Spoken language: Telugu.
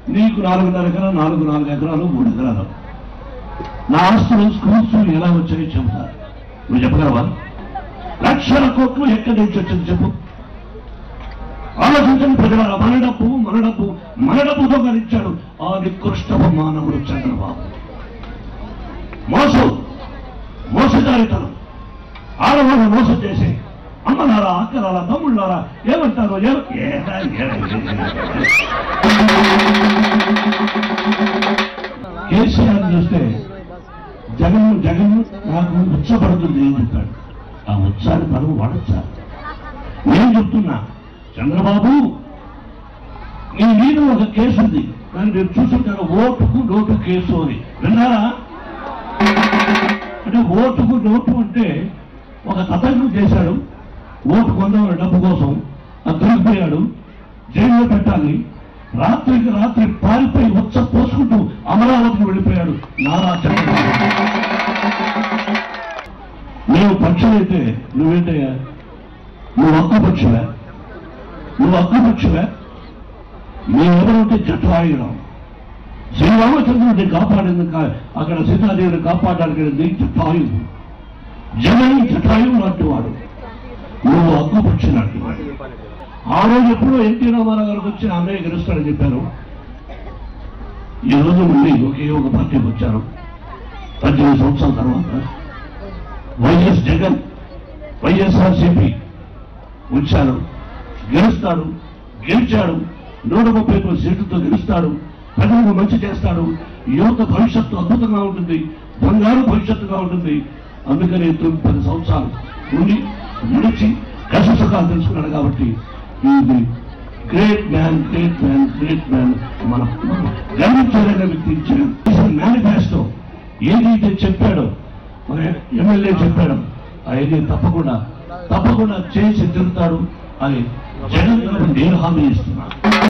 నీకు నాలుగున్నర ఎకరాలు నాలుగు నాలుగు ఎకరాలు మూడు ఎకరాలు నా ఆస్తులు స్కూల్స్ ఎలా వచ్చాయో చెబుతా నువ్వు చెప్పగలవా లక్షల కోట్లు ఎక్కడి నుంచి వచ్చింది చెప్పు ఆలోచించండి ప్రజల మన డబ్బు మన డబ్బు మన డబ్బుతో గణించాడు ఆ నికృష్టపు మానవుడు చంద్రబాబు మోసం మోసదారితనం ఆడవాళ్ళు మోసం చేసి అమ్మలారా అక్కలారా తమ్ముళ్ళారా ఏమంటారు ఏ- ఏరా, ఏరా, ఏరా. కేసీఆర్ చూస్తే జగన్ జగన్ నాకు ఉత్సపడుతుంది ఏం చెప్తాడు ఆ ఉత్సాహాన్ని మనం వాడచ్చా నేను చెప్తున్నా చంద్రబాబు నీ మీద ఒక కేసు ఉంది కానీ మీరు చూసుంటారు ఓటుకు నోటు కేసు అని విన్నారా అంటే ఓటుకు నోటు అంటే ఒక తతంగం చేశాడు ఓటు కొందామని డబ్బు కోసం అది దొరికిపోయాడు జైల్లో పెట్టాలి రాత్రికి రాత్రి పారిపోయి ఉచ్చ పోసుకుంటూ అమరావతికి వెళ్ళిపోయాడు నారా చంద్రబాబు నేను పక్షులైతే నువ్వేంటయ్యా నువ్వు హక్కు పక్షువే నువ్వు హక్కు పక్షువే మేమెవరంటే జటాయురం శ్రీరామచంద్రుడిని కాపాడింది కా- అక్కడ సీతాదేవిని కాపాడడానికి వెళ్ళింది జటాయువు జగన్ జటాయువు లాంటి వాడు నువ్వు హక్కు పక్షి లాంటి వాడు ఆ రోజు ఎప్పుడో ఎన్టీ రామారావు గారికి వచ్చి అన్నయ్య గెలుస్తాడని చెప్పారు ఈ రోజు నుండి ఒకే ఒక పార్టీకి వచ్చారు పద్దెనిమిది సంవత్సరాల తర్వాత వైఎస్ జగన్ వైఎస్ఆర్సీపీ వచ్చాడు గెలుస్తాడు గెలిచాడు నూట ముప్పై తొమ్మిది సీట్లతో గెలుస్తాడు ప్రజలకు మంచి చేస్తాడు యువత భవిష్యత్తు అద్భుతంగా ఉంటుంది బంగారు భవిష్యత్తుగా ఉంటుంది అందుకని తొమ్మిది పది సంవత్సరాలు ఉండి నడిచి కష్ట సుఖాలు తెలుసుకున్నాడు కాబట్టి ఇది great man great man great man మన మనం గర్వించాలనే వ్యక్తి ఇచ్చిన మేనిఫెస్టో ఏదైతే చెప్పాడో మన ఎమ్మెల్యే చెప్పాడు అవన్నీ తప్పకుండా తప్పకుండా చేసి తిరుగుతాడు అని జగన్ గారు నేను హామీ ఇస్తున్నాను